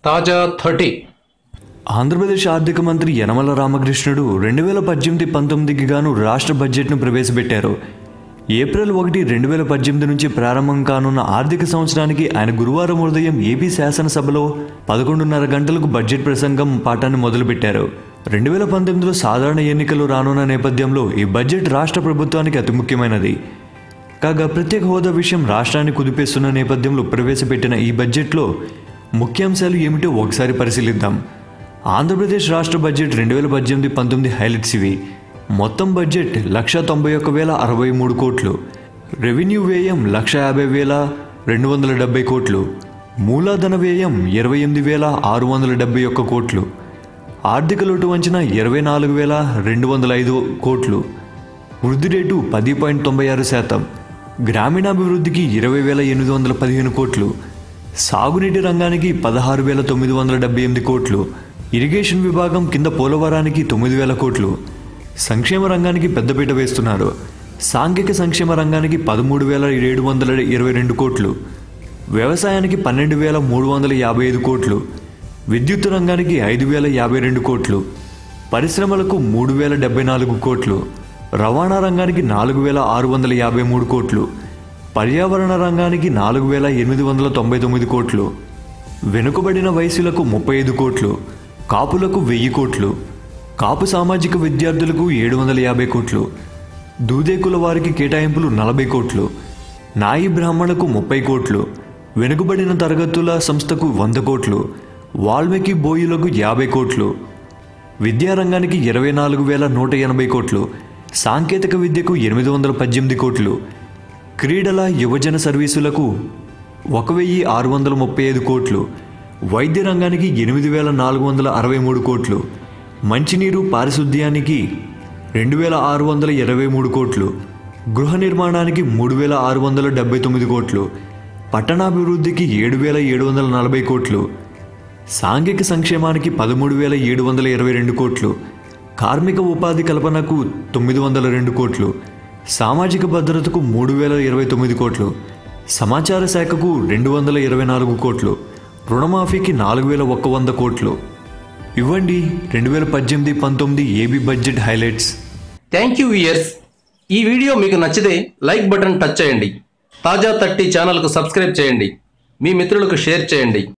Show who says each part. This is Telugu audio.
Speaker 1: తాజా థర్టీ
Speaker 2: ఆంధ్రప్రదేశ్ ఆర్థిక మంత్రి యనమల రామకృష్ణుడు రెండు వేల పద్దెనిమిది పంతొమ్మిదికి గాను రాష్ట్ర బడ్జెట్ను ప్రవేశపెట్టారు ఏప్రిల్ ఒకటి రెండు వేల పద్దెనిమిది నుంచి ప్రారంభం కానున్న ఆర్థిక సంవత్సరానికి ఆయన గురువారం ఉదయం ఏపీ శాసనసభలో పదకొండున్నర గంటలకు బడ్జెట్ ప్రసంగం పాఠాన్ని మొదలుపెట్టారు రెండు వేల పంతొమ్మిదిలో సాధారణ ఎన్నికలు రానున్న నేపథ్యంలో ఈ బడ్జెట్ రాష్ట్ర ప్రభుత్వానికి అతి ముఖ్యమైనది కాగా ప్రత్యేక హోదా విషయం రాష్ట్రాన్ని కుదిపేస్తున్న నేపథ్యంలో ప్రవేశపెట్టిన ఈ బడ్జెట్లో ముఖ్యాంశాలు ఏమిటో ఒకసారి పరిశీలిద్దాం ఆంధ్రప్రదేశ్ రాష్ట్ర బడ్జెట్ రెండు వేల పద్దెనిమిది పంతొమ్మిది హైలైట్స్ ఇవి మొత్తం బడ్జెట్ లక్ష తొంభై ఒక్క వేల అరవై మూడు కోట్లు రెవెన్యూ వ్యయం లక్ష యాభై వేల రెండు వందల డెబ్బై కోట్లు మూలధన వ్యయం ఇరవై ఎనిమిది వేల ఆరు వందల డెబ్బై ఒక్క కోట్లు ఆర్థిక లోటు అంచనా ఇరవై నాలుగు వేల రెండు వందల ఐదు కోట్లు వృద్ధి రేటు పది పాయింట్ తొంభై ఆరు శాతం గ్రామీణాభివృద్ధికి ఇరవై వేల ఎనిమిది వందల పదిహేను కోట్లు సాగునీటి రంగానికి పదహారు వేల తొమ్మిది వందల డెబ్బై ఎనిమిది కోట్లు ఇరిగేషన్ విభాగం కింద పోలవరానికి తొమ్మిది వేల కోట్లు సంక్షేమ రంగానికి పెద్దపీట వేస్తున్నారు సాంఘిక సంక్షేమ రంగానికి పదమూడు వేల ఏడు వందల ఇరవై రెండు కోట్లు వ్యవసాయానికి పన్నెండు వేల మూడు వందల యాభై ఐదు కోట్లు విద్యుత్ రంగానికి ఐదు వేల యాభై రెండు కోట్లు పరిశ్రమలకు మూడు వేల డెబ్బై నాలుగు కోట్లు రవాణా రంగానికి నాలుగు వేల ఆరు వందల యాభై మూడు కోట్లు పర్యావరణ రంగానికి నాలుగు వేల ఎనిమిది వందల తొంభై తొమ్మిది కోట్లు వెనుకబడిన వయసులకు ముప్పై ఐదు కోట్లు కాపులకు వెయ్యి కోట్లు కాపు సామాజిక విద్యార్థులకు ఏడు వందల యాభై కోట్లు దూదేకుల వారికి కేటాయింపులు నలభై కోట్లు నాయి బ్రాహ్మణులకు ముప్పై కోట్లు వెనుకబడిన తరగతుల సంస్థకు వంద కోట్లు వాల్మీకి బోయులకు యాభై కోట్లు విద్యారంగానికి ఇరవై నాలుగు వేల నూట ఎనభై కోట్లు సాంకేతిక విద్యకు ఎనిమిది వందల పద్దెనిమిది కోట్లు క్రీడల యువజన సర్వీసులకు ఒక వెయ్యి ఆరు వందల ముప్పై ఐదు కోట్లు వైద్య రంగానికి ఎనిమిది వేల నాలుగు వందల అరవై మూడు కోట్లు మంచినీరు పారిశుద్ధ్యానికి రెండు వేల ఆరు వందల ఇరవై మూడు కోట్లు గృహ నిర్మాణానికి మూడు వేల ఆరు వందల డెబ్బై తొమ్మిది కోట్లు పట్టణాభివృద్ధికి ఏడు వేల ఏడు వందల నలభై కోట్లు సాంఘిక సంక్షేమానికి పదమూడు వేల ఏడు వందల ఇరవై రెండు కోట్లు కార్మిక ఉపాధి కల్పనకు తొమ్మిది వందల రెండు కోట్లు సామాజిక భద్రతకు మూడు వేల ఇరవై తొమ్మిది కోట్లు సమాచార శాఖకు రెండు వందల ఇరవై నాలుగు కోట్లు రుణమాఫీకి నాలుగు వేల ఒక్క వంద కోట్లు ఇవ్వండి రెండు వేల పద్దెనిమిది పంతొమ్మిది AB budget highlights
Speaker 1: thank you years ఈ వీడియో మీకు నచ్చితే లైక్ బటన్ టచ్ చేయండి తాజా థర్టీ ఛానల్కు సబ్స్క్రైబ్ చేయండి మీ మిత్రులకు షేర్ చేయండి